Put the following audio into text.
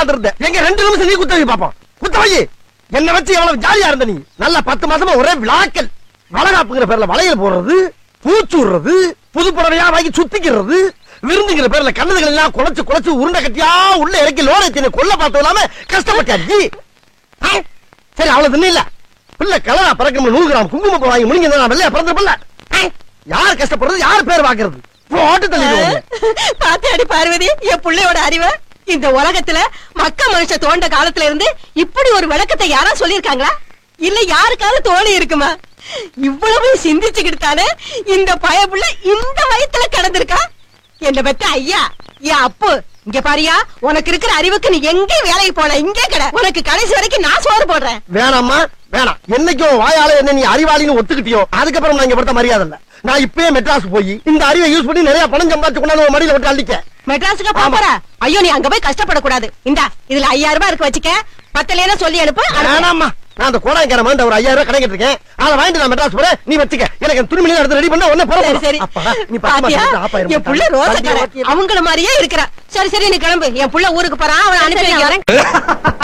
உட்கார்ந்து இருந்த எங்க ரெண்டு நிமிஷம் நீ குத்த வை பாப்போம் குத்த வை என்ன வச்சு எவ்வளவு ஜாலியா இருந்த நீ நல்ல பத்து மாசமா ஒரே விழாக்கல் வளகாப்புங்கிற பேர்ல வளையல் போடுறது பூச்சு விடுறது புது புடவையா வாங்கி சுத்திக்கிறது விருந்துங்கிற பேர்ல கண்ணதுகள் எல்லாம் குலைச்சு குலைச்சு உருண்டை கட்டியா உள்ள இறக்கி லோட எத்தின கொல்ல பார்த்து இல்லாம கஷ்டப்பட்டாச்சு ஆ? சரி அவ்வளவு தின்னு இல்ல பிள்ளை கலரா பறக்கணும் நூறு கிராம் குங்குமம் வாங்கி முடிங்க நான் வெள்ளையா பிறந்திருப்பில்ல யார் கஷ்டப்படுறது யார் பேர் பாக்குறது போட்டு தள்ளிடுவாங்க பாத்தாடி பார்வதி என் புள்ளையோட அறிவை இந்த உலகத்துல மக்க மனுஷ தோண்ட காலத்துல இருந்து இப்படி ஒரு விளக்கத்தை யாரா சொல்லிருக்காங்களா இல்ல யாருக்காவது தோணி இருக்குமா இவ்வளவு சிந்திச்சுக்கிட்டு தானே இந்த பயப்புள்ள இந்த வயத்துல கிடந்திருக்கா என்ன பத்த ஐயா என் அப்பு இங்க பாரியா உனக்கு இருக்கிற அறிவுக்கு நீ எங்க வேலைக்கு போன இங்கே கிட உனக்கு கடைசி வரைக்கும் நான் சோறு போடுறேன் வேணாம்மா வேணாம் என்னைக்கும் வாயால என்ன நீ அறிவாளின்னு ஒத்துக்கிட்டியோ அதுக்கப்புறம் நான் இங்க படுத்த மரியாதை இல்ல நான் இப்பயே மெட்ராஸ் போய் இந்த அறிவை யூஸ் பண்ணி நிறைய பணம் சம்பாதிச்சு கொண்டாந்து உன் மடியில விட்டு அள்ளிக்க மெட்ராஸுக்கு போக போற ஐயோ நீ அங்க போய் கஷ்டப்படக்கூடாது இந்தா இதுல ஐயாயிரம் ரூபாய் இருக்கு வச்சுக்க பத்தலையா சொல்லி அனுப்பு அனுப்பு. வேணாம்மா நான் அந்த கோடாய்க்கார மாதிரி ஒரு ஐயாயிரம் ரூபாய் கடைக்கிட்டு இருக்கேன் அதை வாங்கிட்டு நான் மெட்ராஸ் போறேன் நீ வச்சுக்க எனக்கு துணிமணி எடுத்து ரெடி பண்ண உடனே போற சரி சரி அப்பா நீ பத்து பாத்தியா மாசம் ஆஃப் ஆயிரம் என் புள்ள ரோசக்கார அவங்கள மாதிரியே இருக்கிறா சரி சரி நீ கிளம்பு என் புள்ள ஊருக்கு போறான் அவன் அனுப்பி வைக்கிறேன்